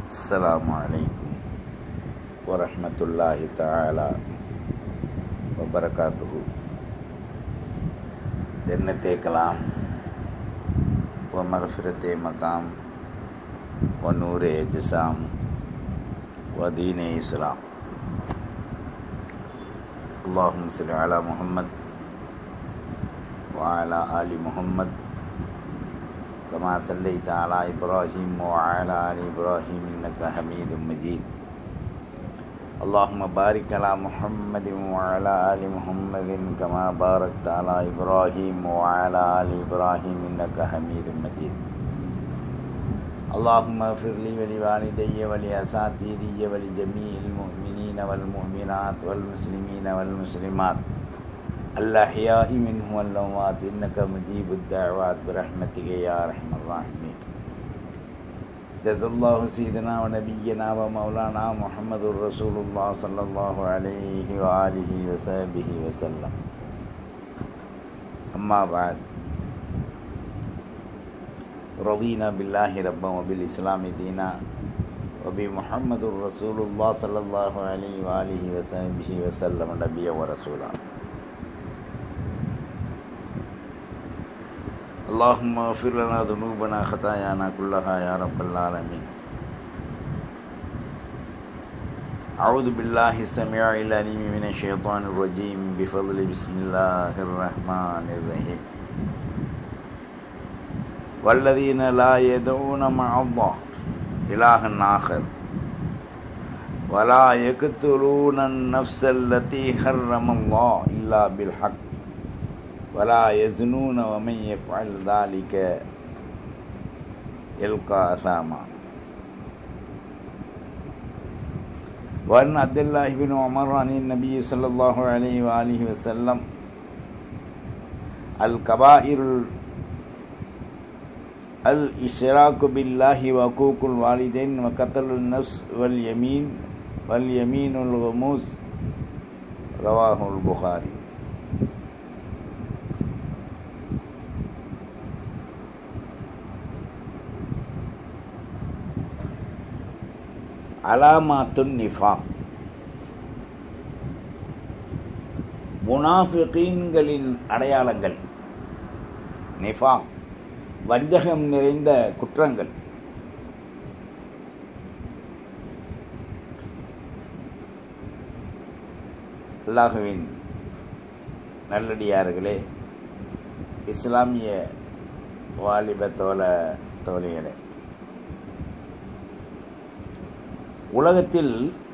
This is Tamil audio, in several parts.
السلام عليكم ورحمة الله تعالى وبركاته جنة كلام ومغفرة مقام ونور اجسام ودين إسلام اللهم صل على محمد وعلى آل محمد كما صليت على إبراهيم وعلى آل إبراهيم إنك حميد مجيد اللهم بارك على محمد وعلى آل محمد كما باركت على إبراهيم وعلى آل إبراهيم إنك حميد مجيد اللهم اغفر لي ولوالدي ولأساتذتي ولجميع المؤمنين والمؤمنات والمسلمين والمسلمات الأحياء منهم والأموات إنك مجيب الدعوات برحمتك يا أرحم الراحمين جزا الله سيدنا ونبينا ومولانا محمد رسول الله صلى الله عليه وآله وصحبه وسلم أما بعد رضينا بالله ربا وبالإسلام دينا وبمحمد رسول الله صلى الله عليه وآله وصحبه وسلم نبيا ورسولا اللهم اغفر لنا ذنوبنا خطايانا كلها يا رب العالمين أعوذ بالله السميع العليم من الشيطان الرجيم بفضل بسم الله الرحمن الرحيم والذين لا يدعون مع الله إلها آخر ولا يقتلون النفس التي حرم الله إلا بالحق ولا يزنون ومن يفعل ذلك يلقى أثاما وأن عبد الله بن عمر عن النبي صلى الله عليه وآله وسلم الكبائر الإشراك بالله وحقوق الوالدين وقتل النفس واليمين واليمين الغموس رواه البخاري அலாமாத்துன் நிஃபாக் முனாஃபிகீன்களின் அடையாளங்கள் நிஃபாக் வஞ்சகம் நிறைந்த குற்றங்கள் அல்லாஹுவின் நல்லடியார்களே இஸ்லாமிய வாலிப தோழ தோழிகளே உலகத்தில்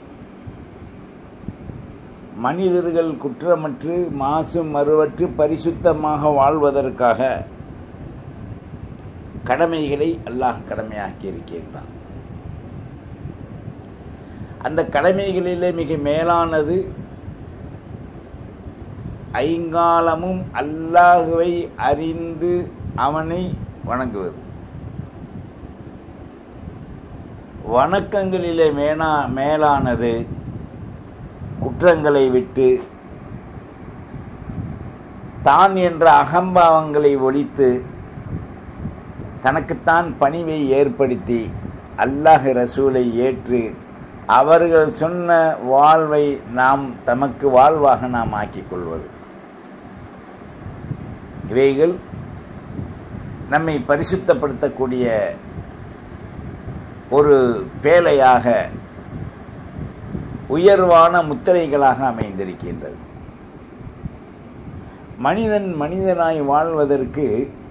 மனிதர்கள் குற்றமற்று மாசு மறுவற்று பரிசுத்தமாக வாழ்வதற்காக கடமைகளை அல்லாஹ் கடமையாக்கி இருக்கின்றான் அந்த கடமைகளிலே மிக மேலானது ஐங்காலமும் அல்லாஹுவை அறிந்து அவனை வணங்குவது வணக்கங்களிலே மேனா மேலானது குற்றங்களை விட்டு தான் என்ற அகம்பாவங்களை ஒழித்து தனக்குத்தான் பணிவை ஏற்படுத்தி அல்லாஹ் ரசூலை ஏற்று அவர்கள் சொன்ன வாழ்வை நாம் தமக்கு வாழ்வாக நாம் ஆக்கிக் கொள்வது இவைகள் நம்மை பரிசுத்தப்படுத்தக்கூடிய ஒரு பேழையாக உயர்வான முத்திரைகளாக அமைந்திருக்கின்றது மனிதன் மனிதனாய் வாழ்வதற்கு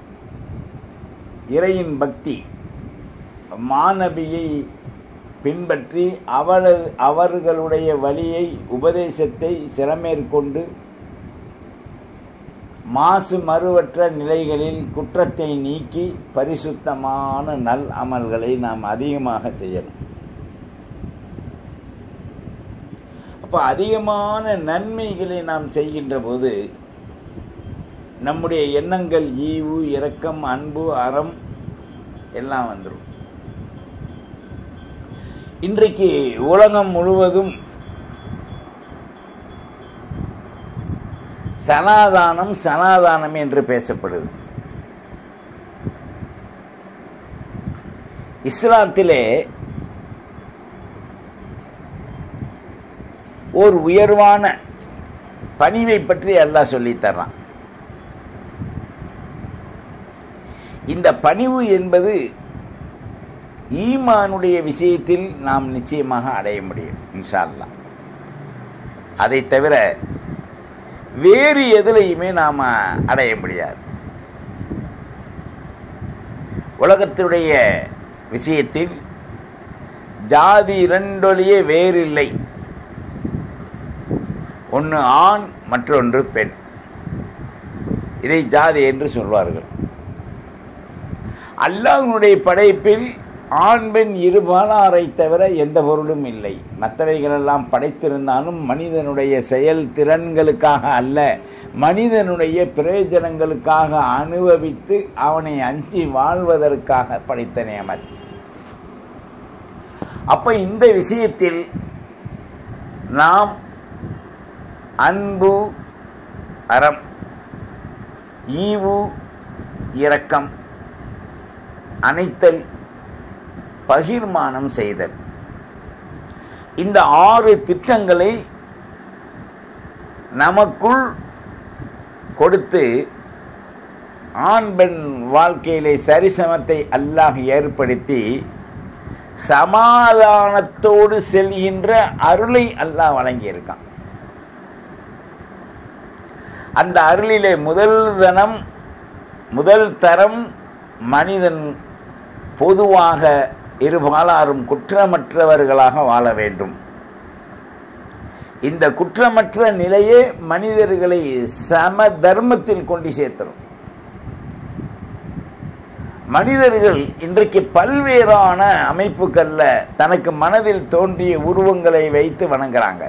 இறையின் பக்தி மாணவியை பின்பற்றி அவளது அவர்களுடைய வழியை உபதேசத்தை சிறமேற்கொண்டு மாசு மறுவற்ற நிலைகளில் குற்றத்தை நீக்கி பரிசுத்தமான நல் அமல்களை நாம் அதிகமாக செய்யணும் அப்போ அதிகமான நன்மைகளை நாம் செய்கின்ற போது நம்முடைய எண்ணங்கள் ஈவு இரக்கம் அன்பு அறம் எல்லாம் வந்துடும் இன்றைக்கு உலகம் முழுவதும் சனாதானம் சனாதானம் என்று பேசப்படுது இஸ்லாத்திலே ஒரு உயர்வான பணிவை பற்றி அல்லாஹ் சொல்லித் தர்றான் இந்த பணிவு என்பது ஈமானுடைய விஷயத்தில் நாம் நிச்சயமாக அடைய முடியும் இன்ஷா அல்லாஹ் அதை தவிர வேறு எதுலையுமே நாம் அடைய முடியாது உலகத்தினுடைய விஷயத்தில் ஜாதி இரண்டொழியே வேறில்லை ஒன்று ஆண் மற்றொன்று பெண் இதை ஜாதி என்று சொல்வார்கள் அல்லாஹ்வுடைய படைப்பில் ஆண் பெண் இருபாலாரை தவிர எந்த பொருளும் இல்லை மற்றவைகளெல்லாம் படைத்திருந்தாலும் மனிதனுடைய செயல் திறன்களுக்காக அல்ல மனிதனுடைய பிரயோஜனங்களுக்காக அனுபவித்து அவனை அஞ்சி வாழ்வதற்காக படைத்த நியமத் அப்ப இந்த விஷயத்தில் நாம் அன்பு அறம் ஈவு இரக்கம் அணைத்தல் பகிர்மானம் செய்தல் இந்த ஆறு திட்டங்களை நமக்குள் கொடுத்து ஆண் பெண் வாழ்க்கையிலே சரிசமத்தை அல்லாஹ் ஏற்படுத்தி சமாதானத்தோடு செல்கின்ற அருளை அல்லாஹ் வழங்கியிருக்கான் அந்த அருளிலே முதல் தனம் முதல் தரம் மனிதன் பொதுவாக இருபாலாரும் குற்றமற்றவர்களாக வாழ வேண்டும் இந்த குற்றமற்ற நிலையே மனிதர்களை சம தர்மத்தில் கொண்டு சேர்த்தரும் மனிதர்கள் இன்றைக்கு பல்வேறான அமைப்புகளில் தனக்கு மனதில் தோன்றிய உருவங்களை வைத்து வணங்குறாங்க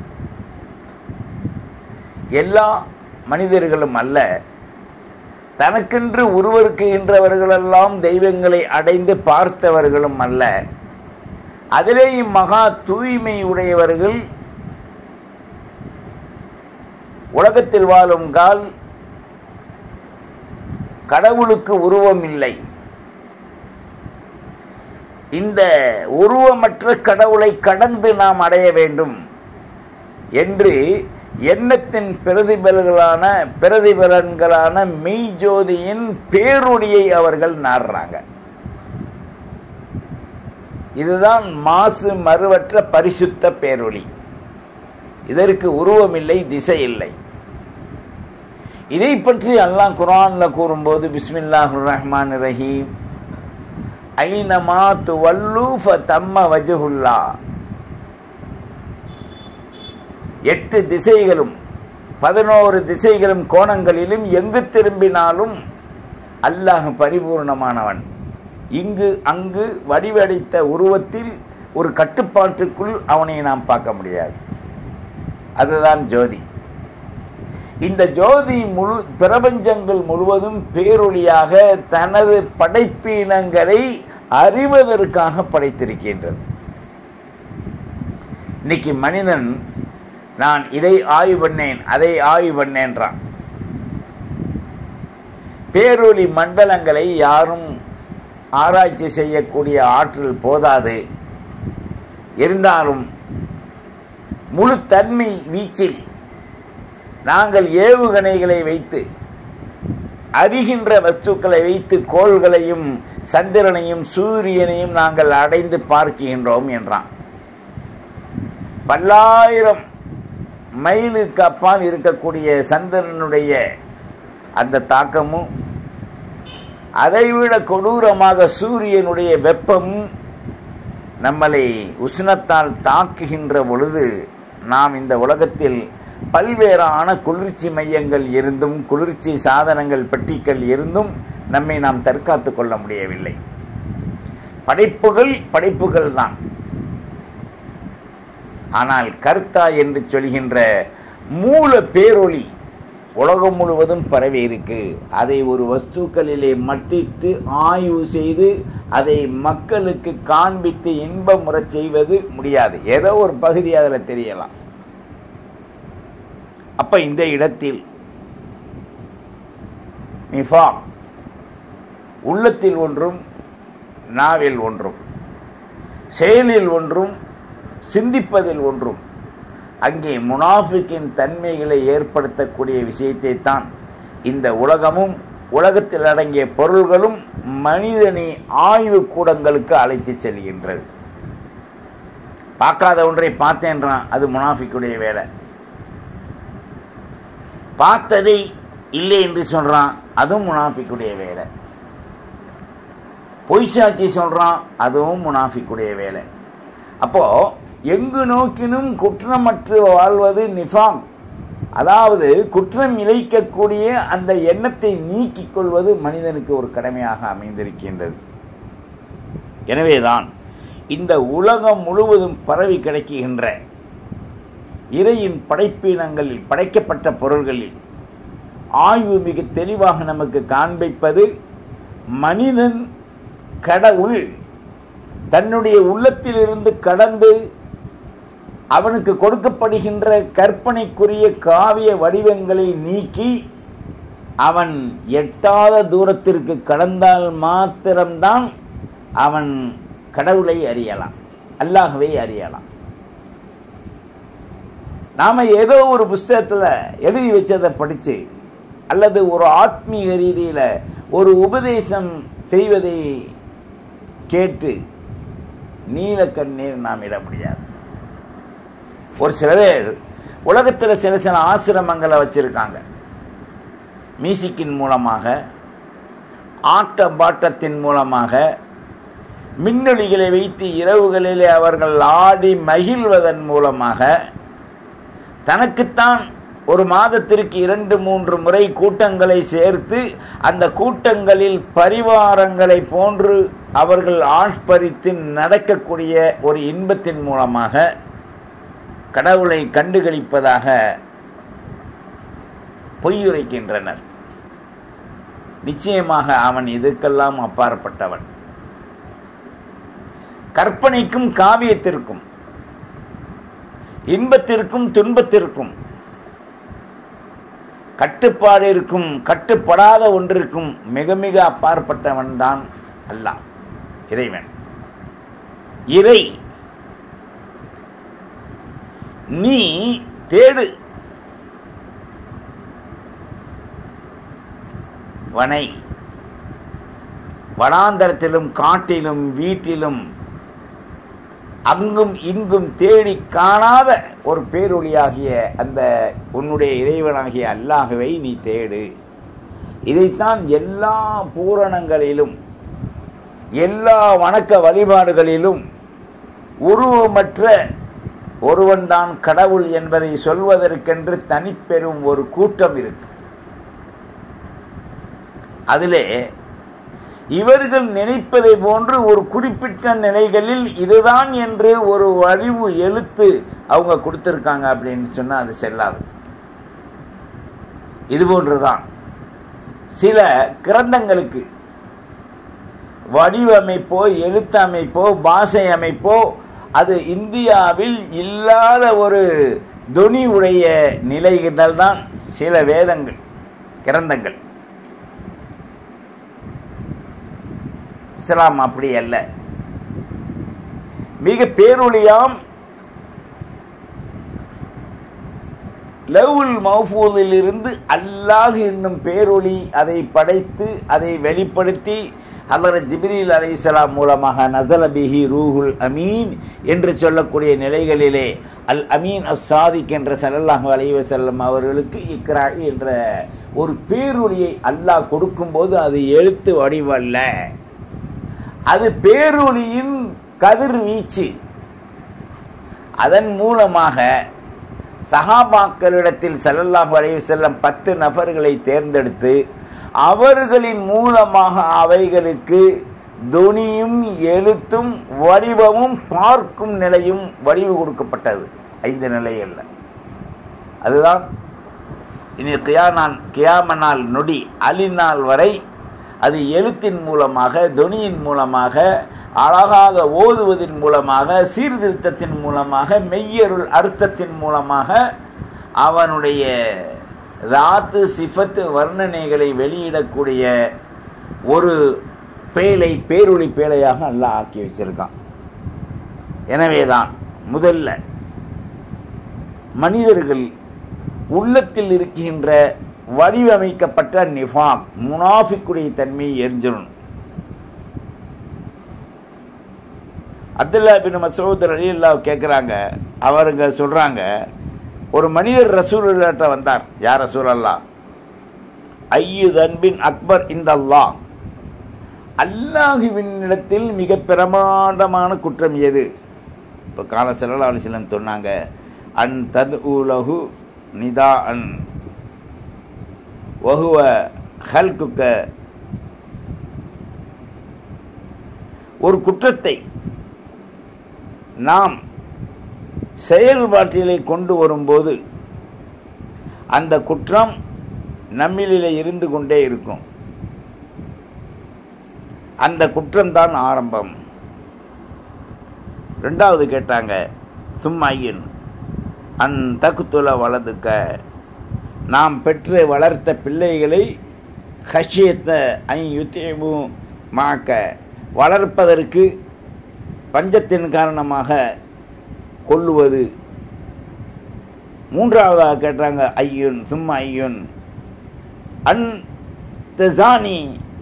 எல்லா மனிதர்களும் அல்ல தனக்கென்று உருவருக்குகின்றவர்களெல்லாம் தெய்வங்களை அடைந்து பார்த்தவர்களும் அல்ல அதிலேயும் மகா தூய்மை உடையவர்கள் உலகத்தில் வாழும் கால் கடவுளுக்கு உருவம் இல்லை இந்த உருவமற்ற கடவுளை கடந்து நாம் அடைய வேண்டும் என்று எண்ணத்தின் பிரதிபலங்களான பிரதிபலன்களான மெய்ஜோதியின் பேரொடியை அவர்கள் நாடுறாங்க இதுதான் மாசு மறுவற்ற பரிசுத்த பேரொளி இதற்கு உருவமில்லை திசை இல்லை இதை பற்றி அல்லாஹ் குரான்ல கூறும்போது பிஸ்மில்லாஹ் ரஹ்மான் ரஹீம் ஐனமா துவல்லு தம்ம வஜுல்லா எட்டு திசைகளும் பதினோரு திசைகளும் கோணங்களிலும் எங்கு திரும்பினாலும் அல்லாஹ் பரிபூர்ணமானவன் இங்கு அங்கு வடிவடைத்த உருவத்தில் ஒரு கட்டுப்பாட்டுக்குள் அவனை நாம் பார்க்க முடியாது அதுதான் ஜோதி இந்த ஜோதி முழு பிரபஞ்சங்கள் முழுவதும் பேரொளியாக தனது படைப்பினங்களை அறிவதற்காக படைத்திருக்கின்றது இன்னைக்கு மனிதன் நான் இதை ஆய்வு பண்ணேன் அதை ஆய்வு பண்ணேன்றான் பேரொளி மண்டலங்களை யாரும் ஆராய்ச்சி செய்யக்கூடிய ஆற்றல் போதாது இருந்தாலும் முழு தன்மை வீச்சில் நாங்கள் ஏவுகணைகளை வைத்து அறிகின்ற வஸ்துக்களை வைத்து கோள்களையும் சந்திரனையும் சூரியனையும் நாங்கள் அடைந்து பார்க்கின்றோம் என்றான் பல்லாயிரம் மைலுக்கு அப்பால் இருக்கக்கூடிய சந்திரனுடைய அந்த தாக்கமும் அதைவிட கொடூரமாக சூரியனுடைய வெப்பமும் நம்மளை உஷ்ணத்தால் தாக்குகின்ற பொழுது நாம் இந்த உலகத்தில் பல்வேறான குளிர்ச்சி மையங்கள் இருந்தும் குளிர்ச்சி சாதனங்கள் பெட்டிகள் இருந்தும் நம்மை நாம் தற்காத்து கொள்ள முடியவில்லை படைப்புகள் படைப்புகள் தான் ஆனால் கர்த்தா என்று சொல்கின்ற மூல பேரொளி உலகம் முழுவதும் பரவி இருக்கு அதை ஒரு வஸ்துக்களிலே மட்டிட்டு ஆய்வு செய்து அதை மக்களுக்கு காண்பித்து இன்பமுறச் செய்வது முடியாது ஏதோ ஒரு பகுதி அதில் தெரியலாம் அப்ப இந்த இடத்தில் நிஃபா உள்ளத்தில் ஒன்றும் நாவில் ஒன்றும் செயலில் ஒன்றும் சிந்திப்பதில் ஒன்றும் அங்கே முனாஃபிக்கின் தன்மைகளை ஏற்படுத்தக்கூடிய விஷயத்தை தான் இந்த உலகமும் உலகத்தில் அடங்கிய பொருள்களும் மனிதனை ஆய்வு கூடங்களுக்கு அழைத்து செல்கின்றது பார்க்காத ஒன்றை பார்த்தேன்றான் அது முனாஃபிக்குடைய வேலை பார்த்ததை இல்லை என்று சொல்கிறான் அதுவும் முனாஃபிக்குடைய வேலை பொய் சாட்சி சொல்கிறான் அதுவும் முனாஃபிக்குடைய வேலை அப்போது எங்கு நோக்கினும் குற்றமற்று வாழ்வது நிஃபாம் அதாவது குற்றம் இழைக்கக்கூடிய அந்த எண்ணத்தை நீக்கிக் கொள்வது மனிதனுக்கு ஒரு கடமையாக அமைந்திருக்கின்றது எனவேதான் இந்த உலகம் முழுவதும் பரவி கிடைக்கின்ற இறையின் படைப்பினங்களில் படைக்கப்பட்ட பொருள்களில் ஆய்வு மிக தெளிவாக நமக்கு காண்பிப்பது மனிதன் கடவுள் தன்னுடைய உள்ளத்திலிருந்து கடந்து அவனுக்கு கொடுக்கப்படுகின்ற கற்பனைக்குரிய காவிய வடிவங்களை நீக்கி அவன் எட்டாத தூரத்திற்கு கடந்தால் மாத்திரம்தான் அவன் கடவுளை அறியலாம் அல்லாகவே அறியலாம் நாம் ஏதோ ஒரு புஸ்தகத்தில் எழுதி வச்சதை படித்து அல்லது ஒரு ஆத்மீக ரீதியில் ஒரு உபதேசம் செய்வதை கேட்டு நீல கண்ணீர் நாம் இட முடியாது ஒரு சில பேர் உலகத்தில் சில சில ஆசிரமங்களை வச்சுருக்காங்க மியூசிக்கின் மூலமாக ஆட்ட பாட்டத்தின் மூலமாக மின்னொலிகளை வைத்து இரவுகளிலே அவர்கள் ஆடி மகிழ்வதன் மூலமாக தனக்குத்தான் ஒரு மாதத்திற்கு இரண்டு மூன்று முறை கூட்டங்களை சேர்த்து அந்த கூட்டங்களில் பரிவாரங்களை போன்று அவர்கள் ஆட்பறித்து நடக்கக்கூடிய ஒரு இன்பத்தின் மூலமாக கடவுளை கண்டுகளிப்பதாக பொய்யுரைக்கின்றனர் நிச்சயமாக அவன் இதற்கெல்லாம் அப்பாற்பட்டவன் கற்பனைக்கும் காவியத்திற்கும் இன்பத்திற்கும் துன்பத்திற்கும் கட்டுப்பாடு இருக்கும் கட்டுப்படாத ஒன்றிற்கும் மிக மிக அப்பாற்பட்டவன் தான் அல்லாஹ் இறைவன் இறை நீ தேடு வனை வனாந்தரத்திலும் காட்டிலும் வீட்டிலும் அங்கும் இங்கும் தேடி காணாத ஒரு பேரொளியாகிய அந்த உன்னுடைய இறைவனாகிய அல்லாகவை நீ தேடு இதைத்தான் எல்லா பூரணங்களிலும் எல்லா வணக்க வழிபாடுகளிலும் உருவமற்ற ஒருவன்தான் கடவுள் என்பதை சொல்வதற்கென்று தனிப்பெரும் ஒரு கூட்டம் இருக்கு அதிலே இவர்கள் நினைப்பதை போன்று ஒரு குறிப்பிட்ட நிலைகளில் இதுதான் என்று ஒரு வடிவு எழுத்து அவங்க கொடுத்துருக்காங்க அப்படின்னு சொன்னால் அது செல்லாது இது போன்றுதான் சில கிரந்தங்களுக்கு வடிவமைப்போ எழுத்தமைப்போ பாஷை அமைப்போ அது இந்தியாவில் இல்லாத ஒரு துணி உடைய நிலைகள் தான் சில வேதங்கள் கிரந்தங்கள் இஸ்லாம் அப்படி அல்ல மிக பேரொழியாம் லவ்ல் மௌஃபூலில் இருந்து அல்லாஹ் என்னும் பேரொளி அதை படைத்து அதை வெளிப்படுத்தி ஹலரத் ஜிப்ரீல் அலைஹிஸ்ஸலாம் மூலமாக நசல பிஹி ரூஹுல் அமீன் என்று சொல்லக்கூடிய நிலைகளிலே அல் அமீன் அஸ் சாதிக் என்ற ஸல்லல்லாஹு அலைஹி வஸல்லம் அவர்களுக்கு இக்ரா என்ற ஒரு பேரொளியை அல்லாஹ் கொடுக்கும்போது அது எழுத்து வடிவல்ல அது பேரொளியின் கதிர்வீச்சு அதன் மூலமாக சஹாபாக்களிடத்தில் ஸல்லல்லாஹு அலைஹி வஸல்லம் பத்து நபர்களை தேர்ந்தெடுத்து அவர்களின் மூலமாக அவைகளுக்கு துணியும் எழுத்தும் வடிவமும் பார்க்கும் நிலையும் வடிவு கொடுக்கப்பட்டது ஐந்து நிலையில் அதுதான் இனி கியானான் கியாமனால் நொடி அலிநாள் வரை அது எழுத்தின் மூலமாக துணியின் மூலமாக அழகாக ஓதுவதன் மூலமாக சீர்திருத்தத்தின் மூலமாக மெய்யருள் அர்த்தத்தின் மூலமாக அவனுடைய ராத்து சிஃபத்து வர்ணனைகளை வெளியிடக்கூடிய ஒரு பேழை பேரொளி பேழையாக அல்லாஹ் ஆக்கி வச்சிருக்கான் எனவேதான் முதல்ல மனிதர்கள் உள்ளத்தில் இருக்கின்ற வடிவமைக்கப்பட்ட நிஃபாக் முனாஃபிக்குடைய தன்மையை எரிஞ்சிடணும் அப்துல்லா பின் மசூத் அலில்லா கேட்குறாங்க அவருங்க சொல்கிறாங்க ஒரு மனிதர் ரசூலுல்லாட்ட வந்தார் யார் ரசூல் அல்லா ஐயு தன்பின் அக்பர் இந்த அல்லாஹ் அல்லாஹுவினிடத்தில் மிக பிரமாண்டமான குற்றம் எது இப்போ கால செல்லா அலிஸ்லம் சொன்னாங்க அன் தத் உலகு நிதா அன் வகுவ ஹல்குக்க ஒரு குற்றத்தை நாம் செயல்பாட்டிலே கொண்டு வரும்போது அந்த குற்றம் நம்மிலே இருந்து கொண்டே இருக்கும் அந்த குற்றம்தான் ஆரம்பம் ரெண்டாவது கேட்டாங்க சும்மாயின் அன் தகுத்துல வலதுக்க நாம் பெற்று வளர்த்த பிள்ளைகளை ஹஷியத்தை ஐ யுத்தேமு மாக்க வளர்ப்பதற்கு பஞ்சத்தின் காரணமாக கொள்ளுவது மூன்றாவதாக கேட்டாங்க ஐயுன் சும்மா ஐயுன் அன் தசானி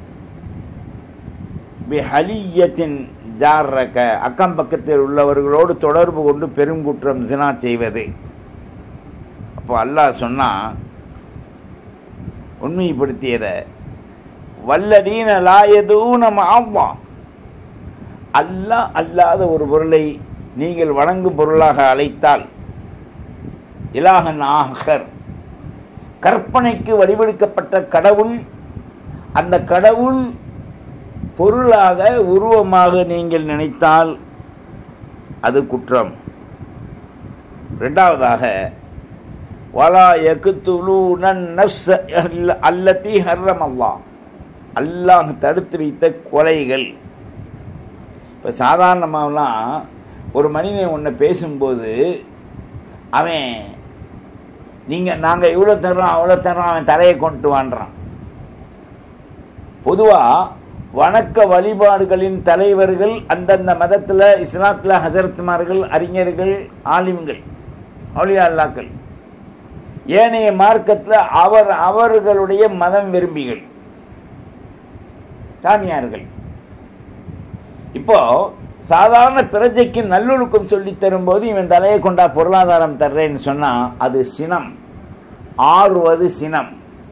பிஹலியத்தின் ஜார்ரக்க அக்கம் பக்கத்தில் உள்ளவர்களோடு தொடர்பு கொண்டு பெருங்குற்றம் சினா செய்வது அப்போ அல்லாஹ் சொன்னால் உண்மைப்படுத்தியதை வல்லதீன லாயதூன மாவா அல்லாஹ் அல்லாத ஒரு பொருளை நீங்கள் வணங்கும் பொருளாக அழைத்தால் இலாகன் ஆகர் கற்பனைக்கு வடிவெடுக்கப்பட்ட கடவுள் அந்த கடவுள் பொருளாக உருவமாக நீங்கள் நினைத்தால் அது குற்றம் ரெண்டாவதாக வலா எகுத்துலு நஃப்ஸ அல்லத்தி ஹர்ரம் அல்லாஹ் அல்லாஹ் தடுத்து வைத்த கொலைகள் இப்போ சாதாரணமாகலாம் ஒரு மனிதன் ஒன்று பேசும்போது அவன் நீங்கள் நாங்கள் இவ்வளோ தர்றோம் அவ்வளோ தர்றோம் அவன் தலையை கொண்டு வான்றான் பொதுவாக வணக்க வழிபாடுகளின் தலைவர்கள் அந்தந்த மதத்தில் இஸ்லாத்தில் ஹசரத்மார்கள் அறிஞர்கள் ஆலிம்கள் அவுளியா அல்லாக்கள் ஏனைய மார்க்கத்தில் அவர் அவர்களுடைய மதம் விரும்பிகள் சாமியார்கள் இப்போ சாதாரண பிரஜைக்கு நல்லொழுக்கம் சொல்லி தரும்போது இவன் தலையை கொண்டா பொருளாதாரம் தர்றேன்னு சொன்னால் அது சினம் ஆறுவது சினம்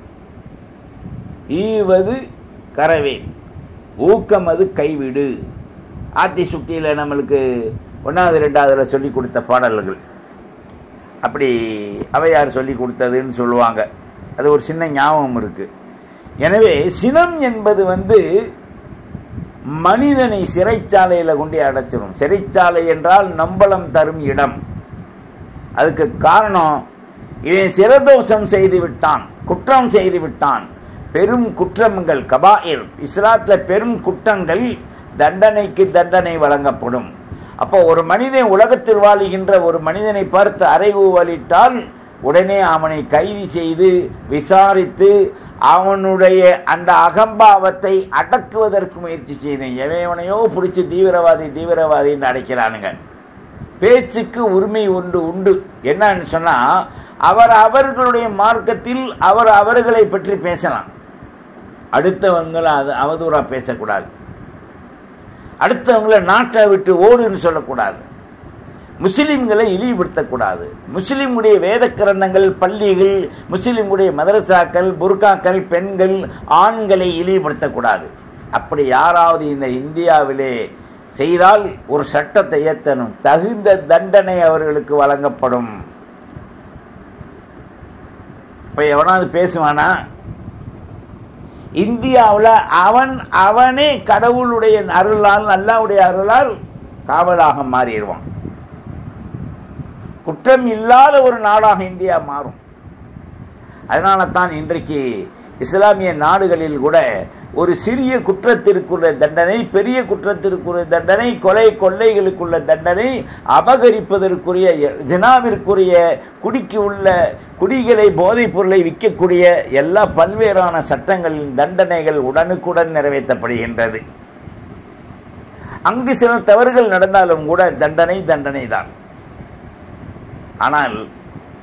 ஈவது கரவேல் ஊக்கம் அது கைவிடு ஆத்தி சுட்டியில் நம்மளுக்கு ஒன்றாவது ரெண்டாவதுல சொல்லி கொடுத்த பாடல்கள் அப்படி அவையார் சொல்லி கொடுத்ததுன்னு சொல்லுவாங்க அது ஒரு சின்ன ஞாபகம் இருக்குது எனவே சினம் என்பது வந்து மனிதனை சிறைச்சாலையில் கொண்டு அடைச்சிடும் சிறைச்சாலை என்றால் நம்பளம் தரும் இடம் அதுக்கு காரணம் இவன் சிரதோஷம் செய்து விட்டான் குற்றம் செய்து விட்டான் பெரும் குற்றங்கள் கபாயில் இஸ்லாத்தில் பெரும் குற்றங்கள் தண்டனைக்கு தண்டனை வழங்கப்படும் அப்போ ஒரு மனிதன் உலகத்தில் வாழுகின்ற ஒரு மனிதனை பார்த்து அறைவு வலிட்டால் உடனே அவனை கைது செய்து விசாரித்து அவனுடைய அந்த அகம்பாவத்தை அடக்குவதற்கு முயற்சி செய்தேன் எவனையோ பிடிச்சி தீவிரவாதி தீவிரவாதின்னு அடைக்கிறானுங்க பேச்சுக்கு உரிமை உண்டு உண்டு என்னன்னு சொன்னால் அவர் அவர்களுடைய மார்க்கத்தில் அவர் அவர்களை பற்றி பேசலாம் அடுத்தவங்களை அது அவதூறாக பேசக்கூடாது அடுத்தவங்களை நாட்டை விட்டு ஓடுன்னு சொல்லக்கூடாது முஸ்லீம்களை இழிவுபடுத்தக்கூடாது முஸ்லீமுடைய வேத கிரந்தங்கள் பள்ளிகள் முஸ்லீமுடைய மதரசாக்கள் புர்காக்கள் பெண்கள் ஆண்களை இழிவுபடுத்தக்கூடாது அப்படி யாராவது இந்த இந்தியாவிலே செய்தால் ஒரு சட்டத்தை ஏற்றணும் தகுந்த தண்டனை அவர்களுக்கு வழங்கப்படும் இப்போ எவனாவது பேசுவானா இந்தியாவில் அவன் அவனே கடவுளுடைய அருளால் அல்லாவுடைய அருளால் காவலாக மாறிடுவான் குற்றம் இல்லாத ஒரு நாடாக இந்தியா மாறும் அதனால தான் இன்றைக்கு இஸ்லாமிய நாடுகளில் கூட ஒரு சிறிய குற்றத்திற்குள்ள தண்டனை பெரிய குற்றத்திற்குரிய தண்டனை கொலை கொள்ளைகளுக்குள்ள தண்டனை அபகரிப்பதற்குரிய ஜினாவிற்குரிய குடிக்கு உள்ள குடிகளை போதைப் பொருளை விற்கக்கூடிய எல்லா பல்வேறான சட்டங்களின் தண்டனைகள் உடனுக்குடன் நிறைவேற்றப்படுகின்றது அங்கு சில தவறுகள் நடந்தாலும் கூட தண்டனை தண்டனை தான் ஆனால்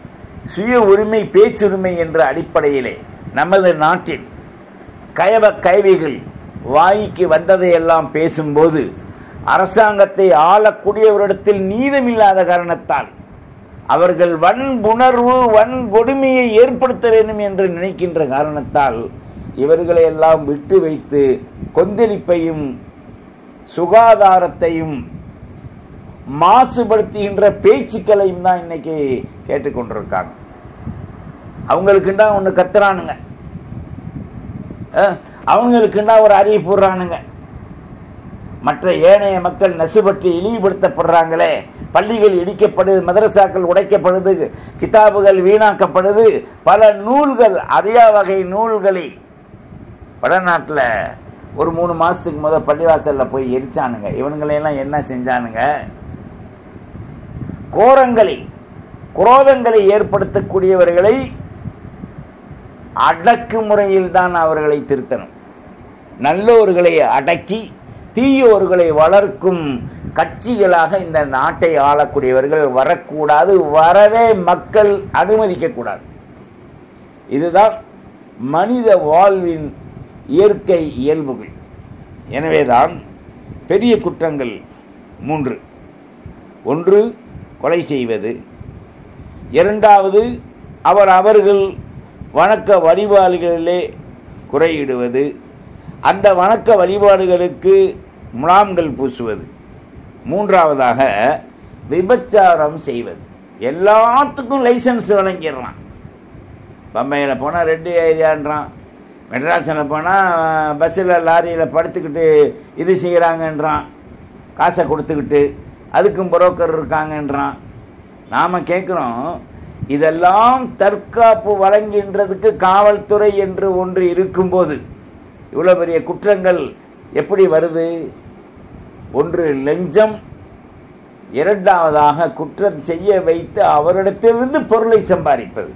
சுய உரிமை பேச்சுரிமை என்ற அடிப்படையிலே நமது நாட்டில் கயவ கைவிகள் வாய்க்கு வந்ததையெல்லாம் பேசும்போது அரசாங்கத்தை ஆளக்கூடியவரிடத்தில் நீதமில்லாத காரணத்தால் அவர்கள் வன்புணர்வு வன்கொடுமையை ஏற்படுத்த வேண்டும் என்று நினைக்கின்ற காரணத்தால் இவர்களை எல்லாம் விட்டு வைத்து கொந்தளிப்பையும் சுகாதாரத்தையும் மாசுபடுத்துகின்ற பேச்சுக்களையும் தான் இன்னைக்கு கேட்டுக்கொண்டிருக்காங்க அவங்களுக்குண்டா ஒன்று கத்துறானுங்க அஹ், அவங்களுக்குண்டா ஒரு அறிவு போடுறானுங்க மற்ற ஏனைய மக்கள் நசுபற்றி இழிவுபடுத்தப்படுறாங்களே பள்ளிகள் இடிக்கப்படுது மதரசாக்கள் உடைக்கப்படுது கிதாபுகள் வீணாக்கப்படுது பல நூல்கள் அரியா வகை நூல்களை வடநாட்டில் ஒரு மூணு மாதத்துக்கு முத பள்ளிவாசலில் போய் எரிச்சானுங்க இவனுங்களையெல்லாம் என்ன செஞ்சானுங்க கோரங்களை குரோதங்களை ஏற்படுத்தக்கூடியவர்களை அடக்குமுறையில் தான் அவர்களை திருத்தணும் நல்லோர்களை அடக்கி தீயோர்களை வளர்க்கும் கட்சிகளாக இந்த நாட்டை ஆளக்கூடியவர்கள் வரக்கூடாது வரவே மக்கள் அனுமதிக்கக்கூடாது இதுதான் மனித வாழ்வின் இயற்கை இயல்புகள் எனவேதான் பெரிய குற்றங்கள் மூன்று ஒன்று கொலை செய்வது இரண்டாவது அவர் அவர்கள் வணக்க வழிபாடுகளிலே குறையிடுவது அந்த வணக்க வழிபாடுகளுக்கு முலாம்கள் பூசுவது மூன்றாவதாக விபச்சாரம் செய்வது எல்லாத்துக்கும் லைசன்ஸ் வழங்கிடுறான் பம்பையில் போனால் ரெண்டு ஏரியான்றான் மெட்ராஸில் போனால் பஸ்ஸில் லாரியில் படுத்துக்கிட்டு இது செய்கிறாங்கன்றான் காசை கொடுத்துக்கிட்டு அதுக்கும் புரோக்கர் இருக்காங்கன்றான் நாம் கேட்குறோம் இதெல்லாம் தற்காப்பு வழங்குகின்றதுக்கு காவல்துறை என்று ஒன்று இருக்கும்போது இவ்வளோ பெரிய குற்றங்கள் எப்படி வருது ஒன்று லஞ்சம் இரண்டாவதாக குற்றம் செய்ய வைத்து அவரிடத்திலிருந்து பொருளை சம்பாதிப்பது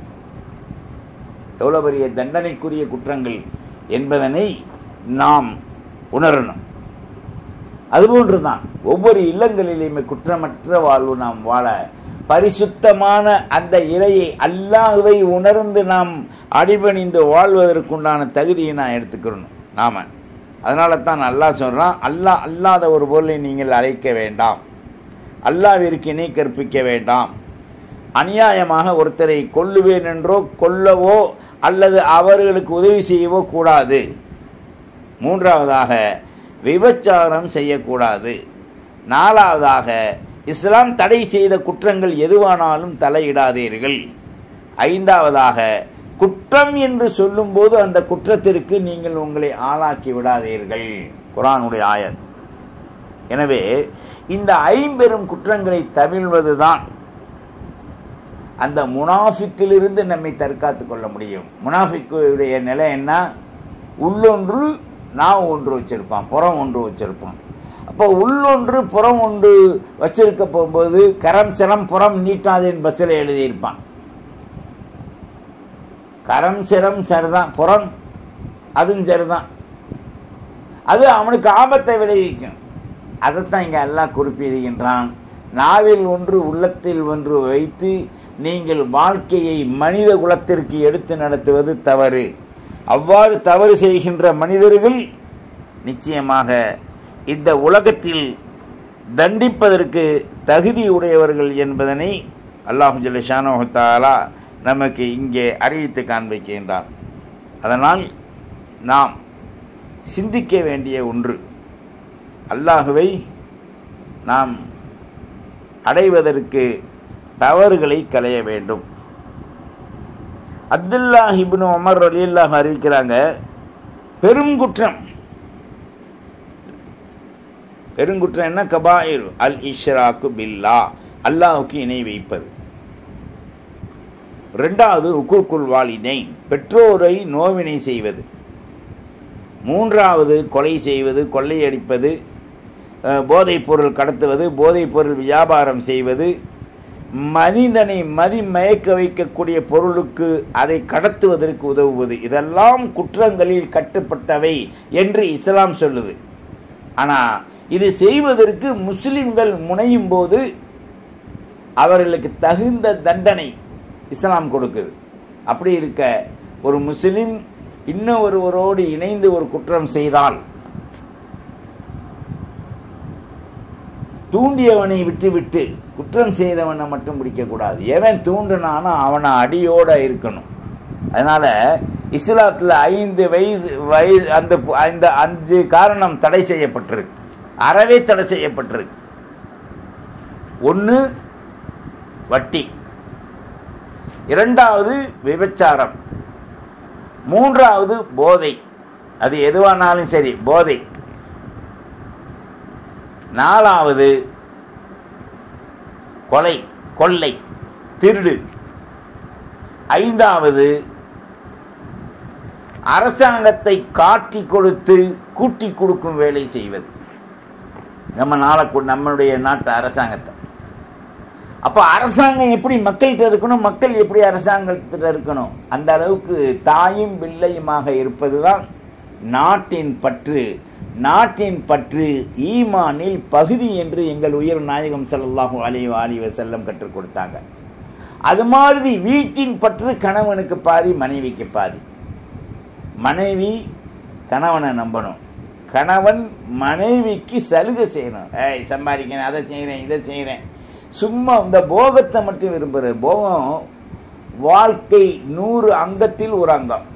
எவ்வளோ பெரிய தண்டனைக்குரிய குற்றங்கள் என்பதனை நாம் உணரணும் அதுபோன்று தான் ஒவ்வொரு இல்லங்களிலுமே குற்றமற்ற வாழ்வு நாம் வாழ பரிசுத்தமான அந்த இறையை அல்லாஹ்வை உணர்ந்து நாம் அடிபணிந்து வாழ்வதற்குண்டான தகுதியை நான் எடுத்துக்கிறணும் நாம அதனால தான் அல்லாஹ் சொல்கிறான் அல்லாஹ் அல்லாத ஒரு பொருளை நீங்கள் அழைக்க வேண்டாம் அல்லாவிற்கு இணை கற்பிக்க வேண்டாம் அநியாயமாக ஒருத்தரை கொல்லுவேன் என்றோ கொல்லவோ அல்லது அவர்களுக்கு உதவி செய்யவோ கூடாது மூன்றாவதாக விபச்சாரம் செய்யக்கூடாது நாலாவதாக இஸ்லாம் தடை செய்த குற்றங்கள் எதுவானாலும் தலையிடாதீர்கள் ஐந்தாவதாக குற்றம் என்று சொல்லும்போது அந்த குற்றத்திற்கு நீங்கள் உங்களை ஆளாக்கி விடாதீர்கள் குரானுடைய ஆயத் எனவே இந்த ஐம்பெரும் குற்றங்களை தவிழ்வதுதான் அந்த முனாஃபிக்கிலிருந்து நம்மை தற்காத்து கொள்ள முடியும் முனாஃபிக்குடைய நிலை என்ன உள்ளொன்று நான் ஒன்று வச்சிருப்பான் புறம் ஒன்று வச்சிருப்பான் அப்போ உள்ளொன்று புறம் ஒன்று வச்சிருக்க போகும்போது கரம் சிரம் புறம் நீட்டாதேன் பஸ்ஸில் எழுதியிருப்பான் கரம் சிரம் சரிதான் புறம் அதுவும் சரிதான் அது அவனுக்கு ஆபத்தை விளைவிக்கும் அதைத்தான் இங்கே அல்லாஹ் குறிப்பிடுகின்றான் நாவில் ஒன்று உள்ளத்தில் ஒன்று வைத்து நீங்கள் வாழ்க்கையை மனித குலத்திற்கு எடுத்து நடத்துவது தவறு அவ்வாறு தவறு செய்கின்ற மனிதர்கள் நிச்சயமாக இந்த உலகத்தில் தண்டிப்பதற்கு தகுதி உடையவர்கள் என்பதனை அல்லாஹு ஜல்லஷானோத்தாலா நமக்கு இங்கே அறிவித்து காண்பிக்கின்றான் அதனால் நாம் சிந்திக்க வேண்டிய ஒன்று அல்லாஹுவை நாம் அடைவதற்கு தவறுகளை களைய வேண்டும் அப்துல்லா இப்னு உமர் அலியல்லாஹ் அறிவிக்கிறாங்க பெருங்குற்றம் பெருங்குற்றம் என்ன கபாயிரு அல் இஷ்ராக்கு பில்லா அல்லாஹுக்கு இணை வைப்பது ரெண்டாவது உக்கூக்குல் வாலிதைன் பெற்றோரை நோவினை செய்வது மூன்றாவது கொலை செய்வது கொள்ளையடிப்பது அஹ், போதைப் பொருள் கடத்துவது போதைப் பொருள் வியாபாரம் செய்வது மனிதனை மதி மயக்க வைக்கக்கூடிய பொருளுக்கு அதை கடத்துவதற்கு உதவுவது இதெல்லாம் குற்றங்களில் கட்டுப்பட்டவை என்று இஸ்லாம் சொல்லுது ஆனால் இது செய்வதற்கு முஸ்லிம்கள் முனையும் போது அவர்களுக்கு தகுந்த தண்டனை இஸ்லாம் கொடுக்குது அப்படி இருக்க ஒரு முஸ்லிம் இன்னும் ஒருவரோடு இணைந்து ஒரு குற்றம் செய்தால் தூண்டியவனை விட்டுவிட்டு குற்றம் செய்தவனை மட்டும் பிடிக்கக்கூடாது எவன் தூண்டினானோ அவனை அடியோட இருக்கணும் அதனால இஸ்லாத்தில் ஐந்து வயது வயது அந்த பு- அந்த அஞ்சு காரணம் தடை செய்யப்பட்டிருக்கு அறவே தடை செய்யப்பட்டிருக்கு ஒன்று வட்டி இரண்டாவது விபச்சாரம் மூன்றாவது போதை அது எதுவானாலும் சரி போதை நாலாவது கொலை கொள்ளை திருடு ஐந்தாவது அரசாங்கத்தை காட்டி கொடுத்து கூட்டி கொடுக்கும் வேலை செய்வது நம்ம நாளை கொ- நம்மளுடைய நாட்டு அரசாங்கத்தை அப்போ அரசாங்கம் எப்படி மக்கள்கிட்ட இருக்கணும் மக்கள் எப்படி அரசாங்கத்திட்ட இருக்கணும் அந்த அளவுக்கு தாயும் பிள்ளையுமாக இருப்பது தான் நாட்டின் பற்று நாட்டின் பற்று ஈமானில் பகுதி என்று எங்கள் உயர் நாயகம் ஸல்லல்லாஹு அலைஹி அலி வஸல்லம் கற்றுக் கொடுத்தாங்க அது மாதிரி வீட்டின் பற்று கணவனுக்கு பாதி மனைவிக்கு பாதி மனைவி கணவனை நம்பணும் கணவன் மனைவிக்கு சலுகை செய்யணும் ஏய் சம்பாதிக்கிறேன் அதை செய்கிறேன் இதை செய்கிறேன் சும்மா இந்த போகத்தை மட்டும் விரும்புகிற போகம் வாழ்க்கை நூறு அங்கத்தில் ஒரு அங்கம்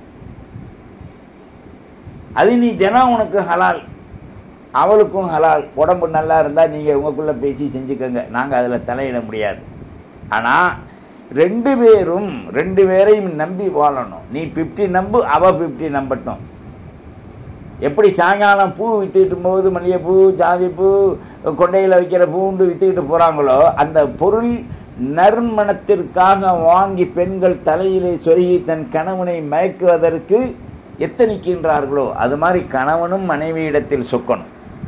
அது நீ தினம் உனக்கு ஹலால் அவளுக்கும் ஹலால் உடம்பு நல்லா இருந்தால் நீங்கள் உங்களுக்குள்ளே பேசி செஞ்சுக்கோங்க நாங்கள் அதில் தலையிட முடியாது ஆனால் ரெண்டு பேரும் ரெண்டு பேரையும் நம்பி வாழணும் நீ ஃபிஃப்டி நம்பு அவள் ஃபிஃப்டி நம்பட்டும் எப்படி சாயங்காலம் பூ வித்துக்கிட்டு போகுது மல்லிகைப்பூ ஜாதிப்பூ கொண்டையில் வைக்கிற பூண்டு வித்துக்கிட்டு போகிறாங்களோ அந்த பொருள் நறுமணத்திற்காக வாங்கி பெண்கள் தலையிலே சொருகி தன் கணவனை மயக்குவதற்கு எத்தனிக்கின்றார்களோ அது மாதிரி கணவனும் மனைவியிடத்தில் சொக்கணும்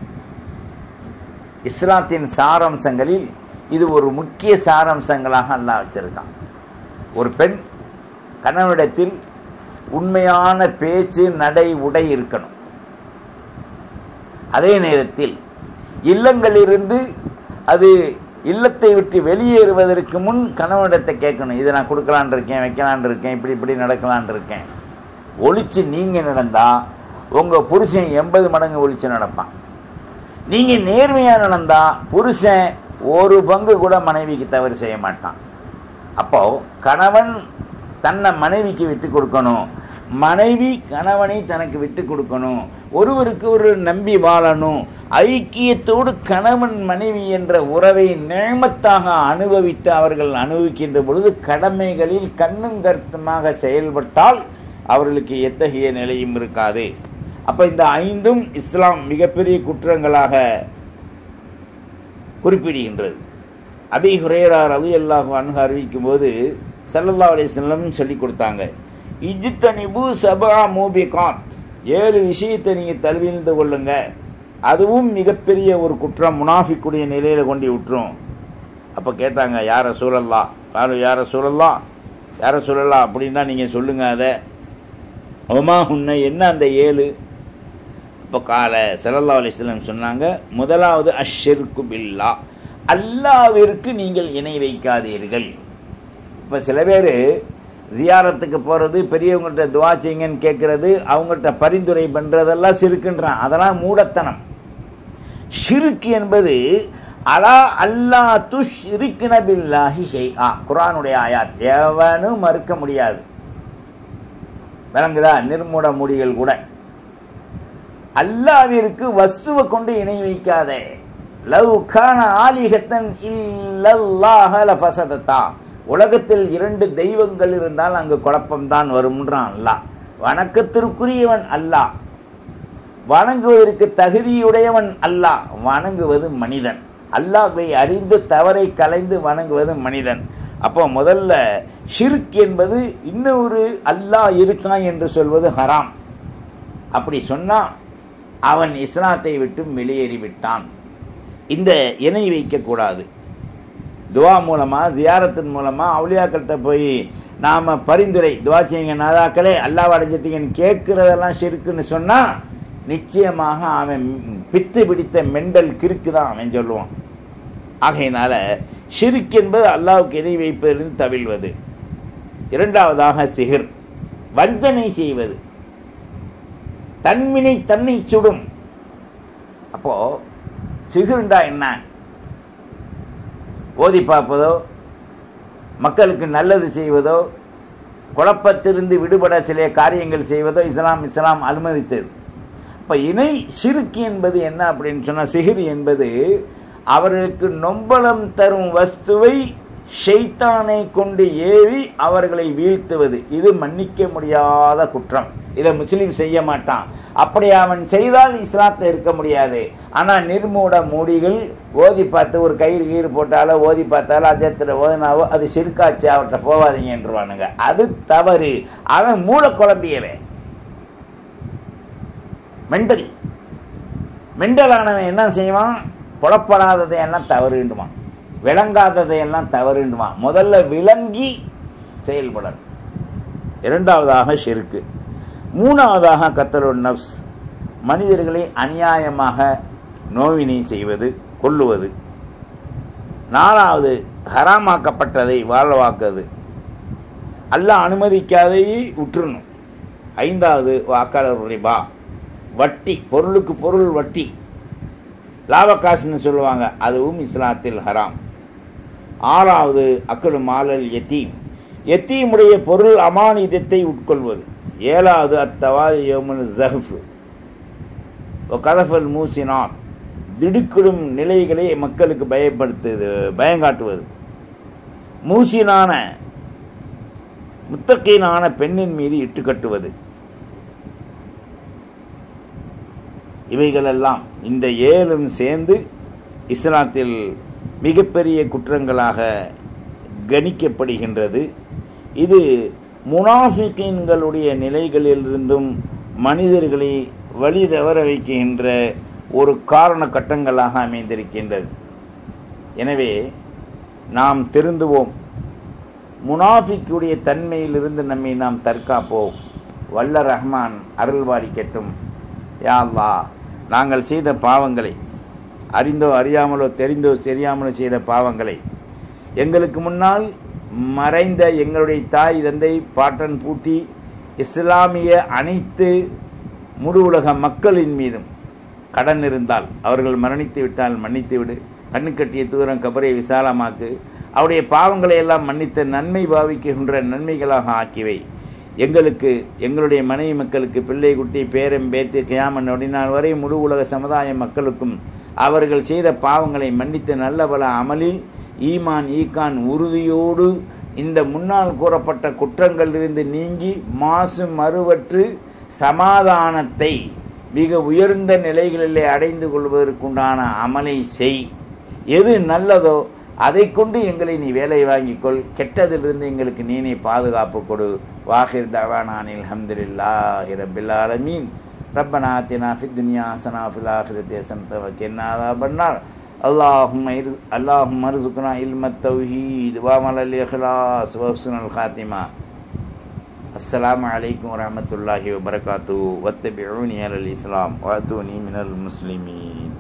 இஸ்லாத்தின் சாராம்சங்களில் இது ஒரு முக்கிய சாராம்சங்களாக அல்லாஹ் வச்சிருக்கான் ஒரு பெண் கணவனிடத்தில் உண்மையான பேச்சு நடை உடை இருக்கணும் அதே நேரத்தில் இல்லங்களிலிருந்து அது இல்லத்தை விட்டு வெளியேறுவதற்கு முன் கணவனிடத்தை கேட்கணும் இதை நான் கொடுக்கலான் இருக்கேன் வைக்கலான் இருக்கேன் இப்படி இப்படி நடக்கலான் இருக்கேன் ஒழிச்சு நீங்கள் நடந்தால் உங்கள் புருஷன் எண்பது மடங்கு ஒழிச்சு நடப்பான் நீங்கள் நேர்மையாக நடந்தால் புருஷன் ஒரு பங்கு கூட மனைவிக்கு தவறு செய்ய மாட்டான் அப்போது கணவன் தன்னை மனைவிக்கு விட்டு கொடுக்கணும் மனைவி கணவனை தனக்கு விட்டு கொடுக்கணும் ஒருவருக்கு ஒரு நம்பி வாழணும் ஐக்கியத்தோடு கணவன் மனைவி என்ற உறவை நேமத்தாக அனுபவித்து அவர்கள் அனுபவிக்கின்ற பொழுது கடமைகளில் கண்ணும் கருத்துமாக செயல்பட்டால் அவர்களுக்கு எத்தகைய நிலையும் இருக்காது அப்போ இந்த ஐந்தும் இஸ்லாம் மிகப்பெரிய குற்றங்களாக குறிப்பிடுகின்றது அபி ஹுரேரார் அலி அல்லாஹு அன்ஹு அறிவிக்கும் போது சல்லல்லா அலிஸ்லம் சொல்லி கொடுத்தாங்க இஜித்தனிபு சபா மூபிகாத் ஏழு விஷயத்தை நீங்கள் தழுவிந்து கொள்ளுங்க அதுவும் மிகப்பெரிய ஒரு குற்றம் முனாஃபிக்குடைய நிலையில் கொண்டு விட்டுரும் அப்போ கேட்டாங்க யாரை சூழல்லா யாரும் யாரை சூழல்லா யாரை சூழல்லா அப்படின்னா நீங்கள் சொல்லுங்கள் அதை ஒமா உன்னை என்ன அந்த ஏழு இப்போ கால சல்லல்லா அலிஸ்லம் சொன்னாங்க முதலாவது அஷ்ஷிர்கு பில்லா அல்லாவிற்கு நீங்கள் இணை வைக்காதீர்கள் இப்போ சில பேர் ஜியாரத்துக்கு போகிறது பெரியவங்கள்ட்ட துவா செய்யுங்கன்னு கேட்குறது அவங்கள்ட்ட பரிந்துரை பண்ணுறதெல்லாம் சிறுக்குன்றான் அதெல்லாம் மூடத்தனம் ஷிருக்கு என்பது அலா அல்லா துஷ் பில்லாஹி ஷெய் ஆ குரானுடைய ஆயாத் எவனும் மறுக்க முடியாது விளங்குதா நிர்மூட முடிகள் கூட அல்லாவிற்கு வஸ்துவை கொண்டு இணை வைக்காதே லவ் கான ஆலிகத்தன் இல்லல்லாஹ லஃபசதத்தா உலகத்தில் இரண்டு தெய்வங்கள் இருந்தால் அங்கு குழப்பம்தான் வரும்ன்றான் அல்லாஹ் வணக்கத்திற்குரியவன் அல்லாஹ் வணங்குவதற்கு தகுதியுடையவன் அல்லாஹ் வணங்குவது மனிதன் அல்லாஹ்வை அறிந்து தவறை கலைந்து வணங்குவது மனிதன் அப்போ முதல்ல ஷிர்க் என்பது இன்னொரு அல்லாஹ் இருக்கான் என்று சொல்வது ஹராம் அப்படி சொன்னால் அவன் இஸ்லாத்தை விட்டு வெளியேறிவிட்டான் இந்த இணை வைக்கக்கூடாது துவா மூலமாக ஜியாரத்தின் மூலமாக அவுளியாக்கள்கிட்ட போய் நாம் பரிந்துரை துவா செய்யுங்க நாதாக்களே அல்லாஹ் அடைஞ்சிட்டீங்கன்னு கேட்குறதெல்லாம் ஷிருக்குன்னு சொன்னால் நிச்சயமாக அவன் பித்து பிடித்த மெண்டல் கிறுக்கு தான் அவன் சொல்லுவான் ஆகையினால ஷிருக் என்பது அல்லாவுக்கு இணை வைப்பதிலிருந்து தவிழ்வது இரண்டாவதாக சிகிர் வஞ்சனை செய்வது தன்வினை தன்னை சுடும் அப்போ சிகிர்ண்டா என்ன ஓதி பார்ப்பதோ மக்களுக்கு நல்லது செய்வதோ குழப்பத்திலிருந்து விடுபட சில காரியங்கள் செய்வதோ இஸ்லாம் இஸ்லாம் அனுமதித்தது இப்போ இணை சிறுக்கு என்பது என்ன அப்படின்னு சொன்னால் சிகிரி என்பது அவர்களுக்கு நொம்பலம் தரும் வஸ்துவை ஷெய்தானை கொண்டு ஏவி அவர்களை வீழ்த்துவது இது மன்னிக்க முடியாத குற்றம் இதை முஸ்லீம் செய்ய மாட்டான் அப்படி அவன் செய்தால் இஸ்லாத்தை இருக்க முடியாது ஆனால் நிர்மூட மூடிகள் ஓதி பார்த்து ஒரு கயிறு கீறு போட்டாலோ ஓதி பார்த்தாலோ அஜத்தில் ஓதினாவோ அது சிறுக்காச்சு அவர்கிட்ட போகாதீங்கன்றவானுங்க அது தவறு அவன் மூளை குழம்பியவன் மெண்டல் மெண்டலானவன் என்ன செய்வான் புலப்படாததையெல்லாம் தவறுண்டுவான் விளங்காததையெல்லாம் தவறுண்டுவான் முதல்ல விளங்கி செயல்படணும் இரண்டாவதாக ஷிருக்கு மூணாவதாக கத்தலோட நப்ஸ் மனிதர்களை அநியாயமாக நோவினை செய்வது கொல்லுவது நாலாவது ஹராமாக்கப்பட்டதை வாழ்வாக்குவது அல்லாஹ் அனுமதிக்காதையே உற்றுணும் ஐந்தாவது வாக்காளர் ரிபா வட்டி பொருளுக்கு பொருள் வட்டி லாபக்காசுன்னு சொல்லுவாங்க அதுவும் இஸ்லாத்தில் ஹராம் ஆறாவது அக்கடு மாலல் எத்தீம் எத்தீமுடைய பொருள் அமானிதத்தை உட்கொள்வது ஏழாவது அத்தவாதி யோமன் ஜஹஃப் கதஃபல் மூசினார் திடுக்கிடும் நிலைகளை மக்களுக்கு பயப்படுத்துது பயங்காட்டுவது மூசினான முத்தக்கீனான பெண்ணின் மீது இட்டுக்கட்டுவது இவைகளெல்லாம் இந்த ஏழும் சேர்ந்து இஸ்லாத்தில் மிகப்பெரிய குற்றங்களாக கணிக்கப்படுகின்றது இது முனாஃபிக்கீன்களுடைய நிலைகளிலிருந்தும் மனிதர்களை வழி தவற வைக்கின்ற ஒரு காரண கட்டங்களாக அமைந்திருக்கின்றது எனவே நாம் திருந்துவோம் முனாஃபிக்குடைய தன்மையிலிருந்து நம்மை நாம் தற்காப்போம் வல்ல ரஹ்மான் அருள்வாடிக்கட்டும் யா அல்லாஹ் நாங்கள் செய்த பாவங்களை அறிந்தோ அறியாமலோ தெரிந்தோ தெரியாமலோ செய்த பாவங்களை எங்களுக்கு முன்னால் மறைந்த எங்களுடைய தாய் தந்தை பாட்டன் பூட்டி இஸ்லாமிய அனைத்து முழு உலக மக்களின் மீதும் கடன் இருந்தால் அவர்கள் மரணித்து விட்டால் மன்னித்து விடு கண்ணு கட்டிய தூரம் கபரை விசாலமாக்கு அவருடைய பாவங்களை எல்லாம் மன்னித்து நன்மை பாவிக்கின்ற நன்மைகளாக ஆக்கிவை எங்களுக்கு எங்களுடைய மனைவி மக்களுக்கு பிள்ளை குட்டி பேரம் பேத்து கியாமன் நொடினால் வரை முழு உலக சமுதாய மக்களுக்கும் அவர்கள் செய்த பாவங்களை மன்னித்து நல்ல பல அமலில் ஈமான் ஈக்கான் உறுதியோடு இந்த முன்னால் கூறப்பட்ட குற்றங்களிலிருந்து நீங்கி மாசு மறுவற்று சமாதானத்தை மிக உயர்ந்த நிலைகளிலே அடைந்து கொள்வதற்குண்டான அமலை செய் எது நல்லதோ அதை கொண்டு எங்களை நீ வேலை வாங்கிக்கொள் கெட்டதிலிருந்து எங்களுக்கு நீனே பாதுகாப்பு கொடு வாஹிர் தவானானில் அல்ஹம்துலில்லாஹி ரப்பில் ஆலமீன் ரப்பனா ஆத்தினா ஃபித் துன்யா ஹஸனா ஃபில் ஆখিরাতি ஹஸனத வகின்னா அஸாபன்னார் اللهم ارز- اللهم ارزقنا علم التوحيد وعمل الاخلاص وحسن الخاتمه السلام عليكم ورحمة الله وبركاته واتبعوني على الإسلام وأتوني من المسلمين